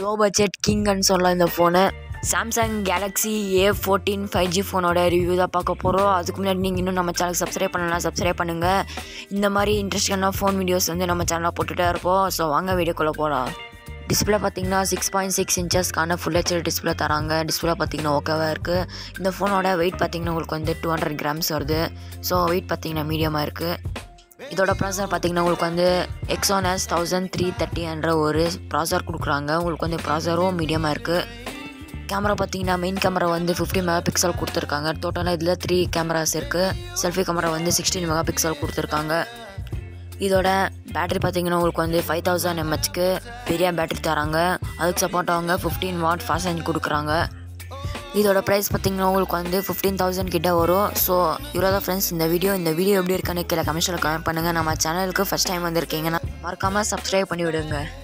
low budget கிங்னு சொல்லலாம் இந்த phone Samsung Galaxy A fourteen five G ஃபோனோட ரிவ்யூ தான் பார்க்க போகிறோம் அதுக்கு முன்னாடி நீங்கள் இன்னும் நம்ம சேனல் சப்ஸ்கிரைப் பண்ணலாம் சப்ஸ்கிரைப் பண்ணுங்கள் இந்த மாதிரி இன்ட்ரெஸ்டிங்கான ஃபோன் வீடியோஸ் வந்து நம்ம சேனலில் போட்டுகிட்டே இருப்போம் ஸோ வாங்க வீடியோக்குள்ளே போகலாம் டிஸ்பிளே பார்த்தீங்கன்னா சிக்ஸ் பாயிண்ட் சிக்ஸ் இன்ச்சஸ்க்கான ஃபுல் ஹெச்டி டிஸ்பிளே தராங்க டிஸ்பிளே பார்த்தீங்கன்னா ஓகேவாக இருக்குது இந்த ஃபோனோட வெயிட் பார்த்தீங்கன்னா உங்களுக்கு வந்து டூ ஹண்ட்ரட் கிராம்ஸ் வருது ஸோ வெயிட் பார்த்தீங்கன்னா மீடியமாக இருக்குது இதோட ப்ராசர் பார்த்தீங்கன்னா உங்களுக்கு வந்து எக்ஸோனஸ் தௌசண்ட் த்ரீ தேர்ட்டின்ற ஒரு ப்ராசர் கொடுக்குறாங்க உங்களுக்கு வந்து ப்ராசரும் மீடியமாக இருக்குது கேமரா பார்த்தீங்கன்னா மெயின் கேமரா வந்து ஃபிஃப்டி மெகா பிக்சல் கொடுத்துருக்காங்க டோட்டலாக இதில் த்ரீ கேமராஸ் இருக்குது செல்ஃபி கேமரா வந்து சிக்ஸ்டீன் மெகா பிக்சல் கொடுத்துருக்காங்க இதோட பேட்டரி பார்த்தீங்கன்னா உங்களுக்கு வந்து ஃபைவ் தௌசண்ட் எம்ஹெச்க்கு பெரிய பேட்டரி தராங்க அதுக்கு சப்போர்ட் அவங்க ஃபிஃப்டீன் வாட் ஃபாஸ்ட் சார்ஜ் கொடுக்குறாங்க இதோட ப்ரைஸ் பார்த்தீங்கன்னா உங்களுக்கு வந்து ஃபிஃப்டீன் தௌசண்ட் கிட்ட வரும் ஸோ இவ்வளோ தான் ஃப்ரெண்ட்ஸ் இந்த வீடியோ இந்த வீடியோ எப்படி இருக்குன்னு கீழே கமெண்ட்ஸில் கமெண்ட் பண்ணுங்கள் நம்ம சேனலுக்கு ஃபஸ்ட் டைம் வந்திருக்கீங்கன்னா மறக்காமல் சப்ஸ்கிரைப் பண்ணி விடுங்க